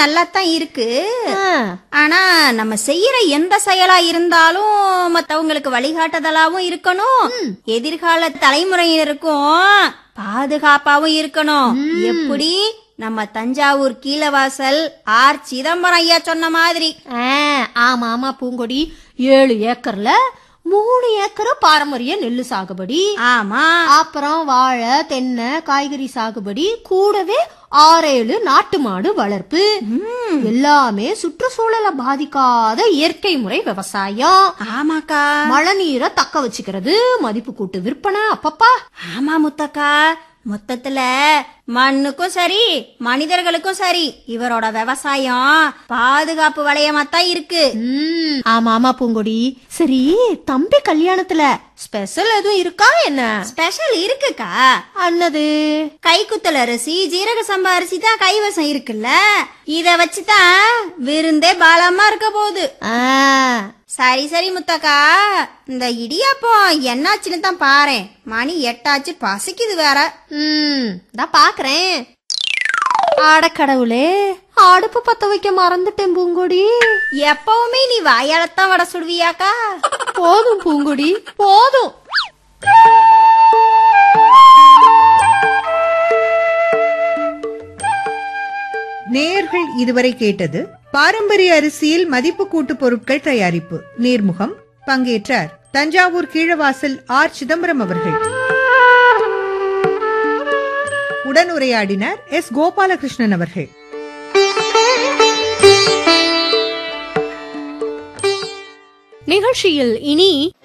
நல்லா தான் இருக்கு ஆ, ஆனா நம்ம செய்யற எந்த செயலா இருந்தாலும் மத்தவங்களுக்கு வழிகாட்டுதலாவும் இருக்கணும் எதிர்கால தலைமுறையினருக்கும் பாதுகாப்பாவும் இருக்கணும் எப்படி நம்ம தஞ்சாவூர் கீழவாசல் ஆர் சிதம்பரம் ஐயா சொன்ன மாதிரி ஆ, ஆமா ஆமா பூங்கொடி ஏழு ஏக்கர்ல மூணு ஏக்கர் பாரம்பரிய நெல்லு சாகுபடி ஆமா அப்புறம் வாழை தென்னை காய்கறி சாகுபடி கூடவே ஆறேழு நாட்டு மாடு வளர்ப்பு எல்லாமே சுற்றுச்சூழலை பாதிக்காத இயற்கை முறை விவசாயம் ஆமாக்கா மழை நீரை தக்க வச்சுக்கிறது மதிப்பு கூட்டு விற்பனை அப்பப்பா ஆமா முத்தக்கா மொத்தத்துல மண்ணுக்கும் சரி மனிதர்களுக்கும் சரி இவரோட விவசாயம் பாதுகாப்பு வளையமாத்தான் இருக்கு ம், ஆமா ஆமா பூங்கொடி சரி தம்பி கல்யாணத்துல ஸ்பெஷல் எதுவும் இருக்கா என்ன ஸ்பெஷல் இருக்குக்கா அன்னது கைக்குத்தல் அரிசி ஜீரக சம்பா அரிசி தான் கைவசம் இருக்குல்ல இத வச்சுதான் விருந்தே பாலமா இருக்க போகுது ஆ, சரி சரி முத்தக்கா இந்த இடியாப்பம் என்னாச்சுன்னு தான் பாரேன் மணி எட்டாச்சு பசிக்குது வேற ம் தான் பாக்குறேன் ஆடக்கடவுளே அடுப்பு பத்த வைக்க மறந்துட்டேன் பூங்கொடி எப்பவுமே நீ வாயாலத்தான் வடை சுடுவியாக்கா போதும் பூங்குடி போதும் நேயர்கள் இதுவரை கேட்டது பாரம்பரிய அரிசியில் மதிப்பு கூட்டு பொருட்கள் தயாரிப்பு நேர்முகம் பங்கேற்றார் தஞ்சாவூர் கீழவாசல் ஆர் சிதம்பரம் அவர்கள் உடனுரையாடினார் எஸ் கோபாலகிருஷ்ணன் அவர்கள் நிகழ்ச்சியில் இனி